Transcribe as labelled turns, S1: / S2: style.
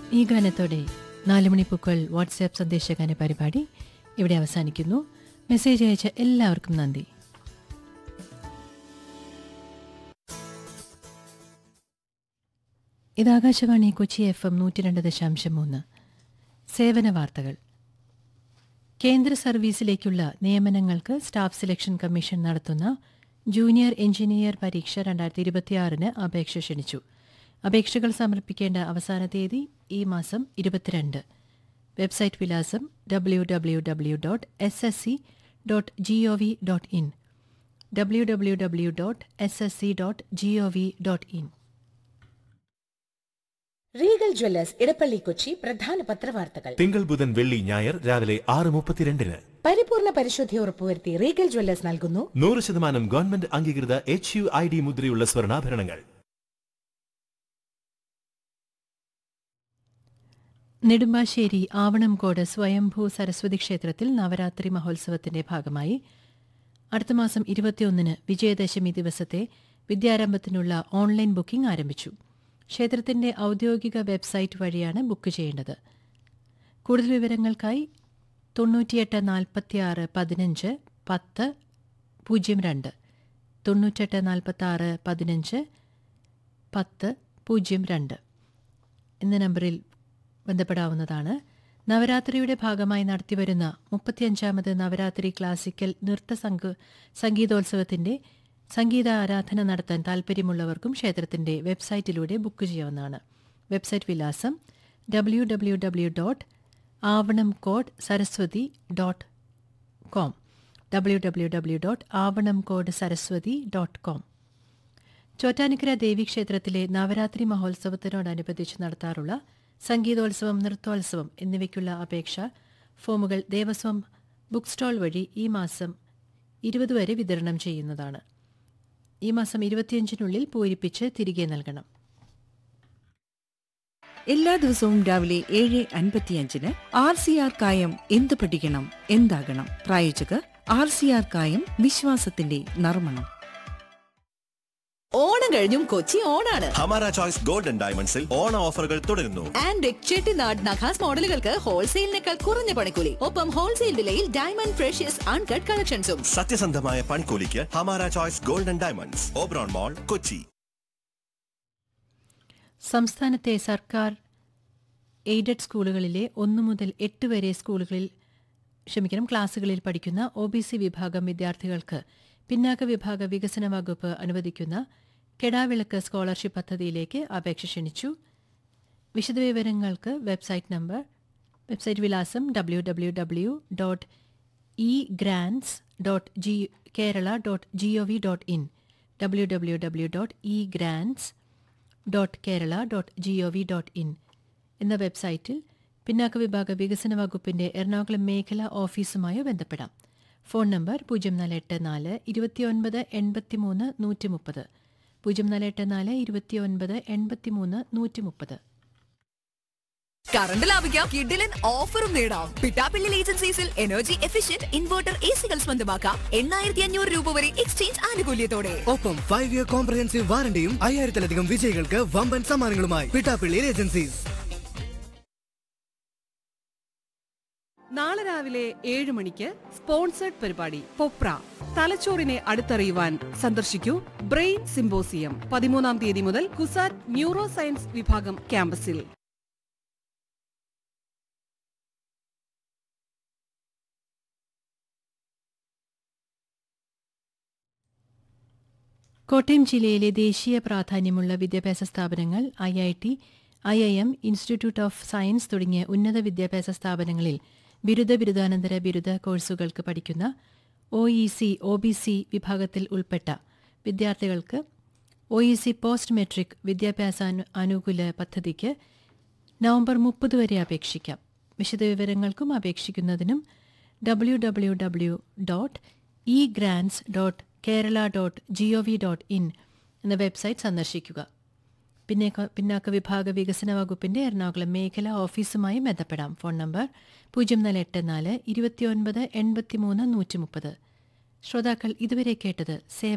S1: ഈ ഗാനത്തോടെ നാലുമണിപ്പൂക്കൾ വാട്സാപ്പ് സന്ദേശഗാന പരിപാടി ഇവിടെ അവസാനിക്കുന്നു മെസ്സേജ് അയച്ച എല്ലാവർക്കും നന്ദി ഇത് ആകാശവാണി കൊച്ചി എഫ് എം നൂറ്റി രണ്ട് ദശാംശം മൂന്ന് സേവന വാർത്തകൾ കേന്ദ്ര സർവീസിലേക്കുള്ള നിയമനങ്ങൾക്ക് സ്റ്റാഫ് സെലക്ഷൻ കമ്മീഷൻ നടത്തുന്ന ജൂനിയർ എഞ്ചിനീയർ പരീക്ഷ രണ്ടായിരത്തി ഇരുപത്തിയാറിന് അപേക്ഷ ക്ഷണിച്ചു അപേക്ഷകൾ സമർപ്പിക്കേണ്ട അവസാന തീയതി ഈ മാസം ഇരുപത്തിരണ്ട് വെബ്സൈറ്റ് വിലാസം W W W dot S S C dot G O V dot in W W W dot S S C dot G O V dot in
S2: Regal Jewellers Edappally Kochi പ്രധാന പത്രവാർത്തകൾ
S3: തിങ്കൾ ബുധൻ വെള്ളി ഞായർ രാവിലെ ആറ് മുപ്പത്തിരണ്ടിന്
S2: പരിപൂർണ പരിശുദ്ധി ഉറപ്പുവരുത്തി റീഗൽ ജ്വല്ലേഴ്സ് നൽകുന്നു
S3: നൂറ് ശതമാനം ഗവൺമെന്റ് അംഗീകൃത എച്ച് യു ഐ ഡി മുദ്രയുള്ള സ്വർണ്ണാഭരണങ്ങൾ
S1: നെടുമ്പാശ്ശേരി ആവണംകോട് സ്വയംഭൂ സരസ്വതി ക്ഷേത്രത്തിൽ നവരാത്രി മഹോത്സവത്തിന്റെ ഭാഗമായി അടുത്ത മാസം ഇരുപത്തിയൊന്നിന് വിജയദശമി ദിവസത്തെ വിദ്യാരംഭത്തിനുള്ള ഓൺലൈൻ ബുക്കിംഗ് ആരംഭിച്ചു ക്ഷേത്രത്തിന്റെ ഔദ്യോഗിക വെബ്സൈറ്റ് വഴിയാണ് ബുക്ക് ചെയ്യേണ്ടത് കൂടുതൽ വിവരങ്ങൾക്കായി തൊണ്ണൂറ്റിയെട്ട് നാൽപ്പത്തിയാറ് പതിനഞ്ച് പത്ത് പൂജ്യം രണ്ട് തൊണ്ണൂറ്റെട്ട് നാൽപ്പത്താറ് പതിനഞ്ച് പത്ത് പൂജ്യം രണ്ട് എന്ന നമ്പറിൽ ബന്ധപ്പെടാവുന്നതാണ് നവരാത്രിയുടെ ഭാഗമായി നടത്തിവരുന്ന മുപ്പത്തിയഞ്ചാമത് നവരാത്രി ക്ലാസിക്കൽ നൃത്ത സംഘ സംഗീതോത്സവത്തിന്റെ സംഗീത ആരാധന നടത്താൻ താൽപ്പര്യമുള്ളവർക്കും ക്ഷേത്രത്തിന്റെ വെബ്സൈറ്റിലൂടെ ബുക്ക് ചെയ്യാവുന്നതാണ് വെബ്സൈറ്റ് വിലാസം W W W dot Avanamkode Saraswathi dot com W W W dot Avanamkode Saraswathi dot com Chottanikkara ദേവീക്ഷേത്രത്തിലെ നവരാത്രി മഹോത്സവത്തിനോടനുബന്ധിച്ച് നടത്താറുള്ള സംഗീതോത്സവം നൃത്തോത്സവം എന്നിവയ്ക്കുള്ള അപേക്ഷ ഫോമുകൾ ദേവസ്വം ബുക്ക് സ്റ്റാൾ വഴി ഈ മാസം ഇരുപത് വരെ വിതരണം ചെയ്യുന്നതാണ് ഈ മാസം ഇരുപത്തിയഞ്ചിനുള്ളിൽ പൂരിപ്പിച്ച് തിരികെ നൽകണം
S4: എല്ലാ ദിവസവും രാവിലെ ഏഴ് അൻപത്തിയഞ്ചിന് ആർ സി ആർ കായം എന്ത് പഠിക്കണം എന്താകണം പ്രായോജകർ ആർ സി ആർ കായം വിശ്വാസത്തിന്റെ നർമ്മണം
S5: ഓണം കഴിഞ്ഞും കൊച്ചി ഓണാണ്
S6: ഹമാര ചോയ്സ് ഗോൾഡൻ ഡയമണ്ട്സിൽ ഓണ ഓഫറുകൾ തുടരുന്നു
S5: ആൻഡ് ചെട്ടിനാട് നഖാസ് മോഡലുകൾക്ക് ഹോൾസെയിലിനേക്കാൾ കുറഞ്ഞ പണിക്കൂലി ഒപ്പം ഹോൾസെയിൽ വിലയിൽ ഡയമണ്ട് ഫ്രഷ്യസ് അൺകട്ട് കളക്ഷൻസും
S6: സത്യസന്ധമായ പണിക്കൂലിക്ക് Hamara choice golden diamonds Oberon mall Kochi
S1: സംസ്ഥാനത്തെ സർക്കാർ എയ്ഡഡ് സ്കൂളുകളിലെ ഒന്നു മുതൽ എട്ട് വരെ സ്കൂളുകളിൽ ക്ഷമിക്കണം ക്ലാസുകളിൽ പഠിക്കുന്ന ഒ ബി സി വിഭാഗം വിദ്യാർത്ഥികൾക്ക് പിന്നാക്ക വിഭാഗ വികസന വകുപ്പ് അനുവദിക്കുന്ന കെടാവിളക്ക് സ്കോളർഷിപ്പ് പദ്ധതിയിലേക്ക് അപേക്ഷ ക്ഷണിച്ചു വിശദവിവരങ്ങൾക്ക് വെബ്സൈറ്റ് നമ്പർ വെബ്സൈറ്റ് വിലാസം W W W dot E grants dot G Kerala dot G O V dot in W W W dot E grants dot Kerala dot G O V dot in എന്ന വെബ്സൈറ്റിൽ പിന്നാക്ക വിഭാഗ വികസന വകുപ്പിന്റെ എറണാകുളം മേഖല ഓഫീസുമായോ ബന്ധപ്പെടാം ഫോൺ നമ്പർ പൂജ്യം നാല് എട്ട് നാല് ഇരുപത്തിയൊൻപത് എൺപത്തിമൂന്ന് നൂറ്റി മുപ്പത് പൂജ്യം നാല് എട്ട് നാല് ഇരുപത്തിയൊൻപത് എൺപത്തിമൂന്ന് നൂറ്റി മുപ്പത്
S5: കറണ്ട് ലാഭിക്കാം കിഡിലൻ ഓഫറും നേടാം പിട്ടാപ്പിള്ളി ഏജൻസീസിൽ എനർജി എഫിഷ്യന്റ് ഇൻവെർട്ടർ എ സികൾ സ്വന്തമാക്കാം എണ്ണായിരത്തി അഞ്ഞൂറ് രൂപ വരെ എക്സ്ചേഞ്ച് ആനുകൂല്യത്തോടെ
S7: ഒപ്പം ഫൈവ് ഇയർ കോംപ്രഹെൻസീവ് വാറണ്ടിയും അയ്യായിരത്തിലധികം വിജയികൾക്ക് വമ്പൻ സമ്മാനങ്ങളുമായി പിട്ടാപ്പിള്ളി ഏജൻസീസ്
S8: നാളെ രാവിലെ ഏഴ് മണിക്ക് സ്പോൺസേഡ് പരിപാടി പൊപ്ര തലച്ചോറിനെ അടുത്തറിയുവാൻ സന്ദർശിക്കൂ ബ്രെയിൻ സിംബോസിയം പതിമൂന്നാം തീയതി മുതൽ കുസാറ്റ് ന്യൂറോ സയൻസ് വിഭാഗം ക്യാമ്പസിൽ
S1: കോട്ടയം ജില്ലയിലെ ദേശീയ പ്രാധാന്യമുള്ള വിദ്യാഭ്യാസ സ്ഥാപനങ്ങൾ I I T I I M institute of science തുടങ്ങിയ ഉന്നത വിദ്യാഭ്യാസ സ്ഥാപനങ്ങളിൽ ബിരുദ ബിരുദാനന്തര ബിരുദ കോഴ്സുകൾക്ക് പഠിക്കുന്ന O E C O B C വിഭാഗത്തിൽ ഉൾപ്പെട്ട വിദ്യാർത്ഥികൾക്ക് O E C post matric വിദ്യാഭ്യാസ അനു- അനുകൂല പദ്ധതിക്ക് നവംബർ മുപ്പത് വരെ അപേക്ഷിക്കാം വിശദവിവരങ്ങൾക്കും അപേക്ഷിക്കുന്നതിനും W W W dot E grants dot Kerala dot G O V dot in എന്ന വെബ്സൈറ്റ് സന്ദർശിക്കുക പിന്നേക്ക പിന്നാക്ക വിഭാഗ വികസന വകുപ്പിന്റെ എറണാകുളം മേഖല ഓഫീസുമായി ബന്ധപ്പെടാം ഫോൺ നമ്പർ പൂജ്യം നാല് എട്ട് നാല് ഇരുപത്തിയൊൻപത് എൺപത്തിമൂന്ന് നൂറ്റി മുപ്പത് ശ്രോതാക്കൾ ഇതുവരെ കേട്ടത് സേവ